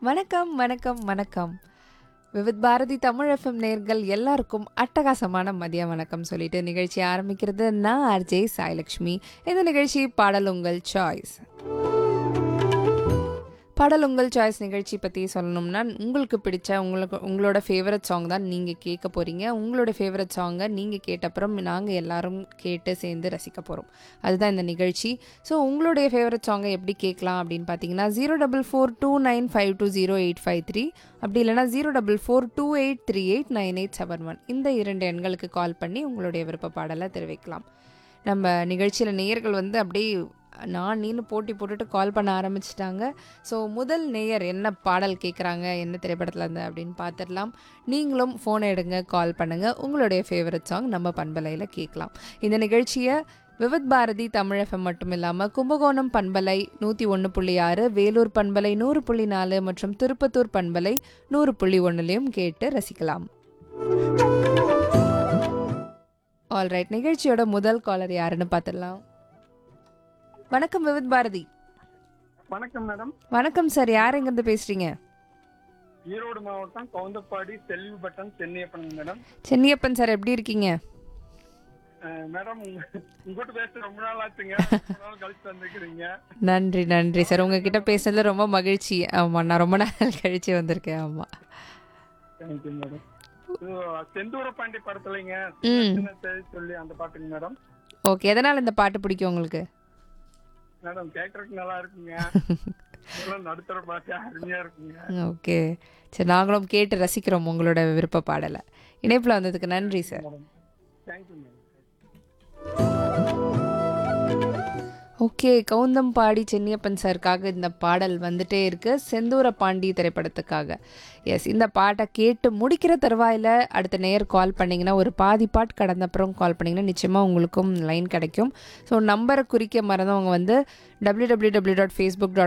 வணக்கம் வணக்கம் வணக்கம் விவித் பாரதி தமிழ் எஃப்எம் நேர்கள் எல்லாருக்கும் அட்டகாசமான மதிய வணக்கம் சொல்லிட்டு நிகழ்ச்சி ஆரம்பிக்கிறது நான் ஆர்ஜே சாய்லக்ஷ்மி இந்த நிகழ்ச்சி பாடல் உங்கள் சாய்ஸ் பாடல் உங்கள் சாய்ஸ் நிகழ்ச்சி பற்றி சொல்லணும்னா உங்களுக்கு பிடிச்ச உங்களுக்கு உங்களோட ஃபேவரட் சாங் தான் நீங்கள் கேட்க போகிறீங்க உங்களோட ஃபேவரட் சாங்கை நீங்கள் கேட்டப்புறம் நாங்கள் எல்லாரும் கேட்டு சேர்ந்து ரசிக்க போகிறோம் அதுதான் இந்த நிகழ்ச்சி ஸோ உங்களுடைய ஃபேவரட் சாங்கை எப்படி கேட்கலாம் அப்படின்னு பார்த்தீங்கன்னா zero double four two nine five two zero eight five three அப்படி இல்லைனா zero double four two eight three eight nine eight seven one இந்த இரண்டு எண்களுக்கு கால் பண்ணி உங்களுடைய விருப்ப பாடலை தெரிவிக்கலாம் நம்ம நிகழ்ச்சியில் நேயர்கள் வந்து அப்படியே நான் நீனு போட்டி போட்டுட்டு கால் பண்ண ஆரம்பிச்சிட்டாங்க ஸோ முதல் நேயர் என்ன பாடல் கேட்குறாங்க என்ன திரைப்படத்தில் இருந்து அப்படின்னு பார்த்துடலாம் நீங்களும் ஃபோனை எடுங்க கால் பண்ணுங்கள் உங்களுடைய ஃபேவரட் சாங் நம்ம பண்பலையில் கேட்கலாம் இந்த நிகழ்ச்சியை விவித் பாரதி தமிழ் எஃப்எம் மட்டும் இல்லாமல் கும்பகோணம் பண்பலை நூற்றி ஒன்று புள்ளி ஆறு வேலூர் பண்பலை நூறு புள்ளி நாலு மற்றும் திருப்பத்தூர் பண்பலை நூறு புள்ளி ஒன்றுலையும் கேட்டு ரசிக்கலாம் ஆல்ரைட் நிகழ்ச்சியோட முதல் காலர் யாருன்னு பார்த்துடலாம் வணக்கம் விவித் பாரதி வணக்கம் மேடம் வணக்கம் சார் யார் எங்கேருந்து பேசுகிறீங்க ஈரோடு மாவட்டம் கவுந்தப்பாடி செல்வி பட்டன் சென்னியப்பன் மேடம் சென்னியப்பன் சார் எப்படி இருக்கீங்க அஹ் மேடம் உங்க- உங்ககிட்ட பேச ரொம்ப நாள் ஆச்சுங்க ரொம்ப நாள் கழிச்சு வந்திருக்கிறீங்க நன்றி நன்றி சார் உங்ககிட்ட பேசுனதுல ரொம்ப மகிழ்ச்சி ஆமாம் நான் ரொம்ப நாள் கழிச்சு வந்திருக்கேன் ஆமாம் தேங்க்யூ மேடம் செந்தூர பாண்டி படத்துலங்க ம். சின்ன செய்தி சொல்லி அந்த பாட்டுங்க மேடம் ஓகே எதனால் இந்த பாட்டு பிடிக்கும் உங்களுக்கு மேடம் கேட்கறதுக்கு நல்லா இருக்குங்க இதெல்லாம் நடுத்தர பாட்டு அருமையா இருக்குங்க ஓகே சரி நாங்களும் கேட்டு ரசிக்கிறோம் உங்களோட விருப்ப பாடலை இணைப்பில் வந்ததுக்கு நன்றி sir madam thank you madam okay Kavunthampadi Chenniappan சாருக்காக இந்த பாடல் வந்துட்டே இருக்கு செந்தூர பாண்டி திரைப்படத்துக்காக எஸ் இந்த பாட்டை கேட்டு முடிக்கிற தருவாயில் அடுத்த நேர் கால் பண்ணிங்கன்னா ஒரு பாதி பாட் கடந்த அப்புறம் கால் பண்ணிங்கன்னா நிச்சயமாக உங்களுக்கும் லைன் கிடைக்கும் ஸோ நம்பரை குறிக்க மறந்தவங்க வந்து W W W dot Facebook dot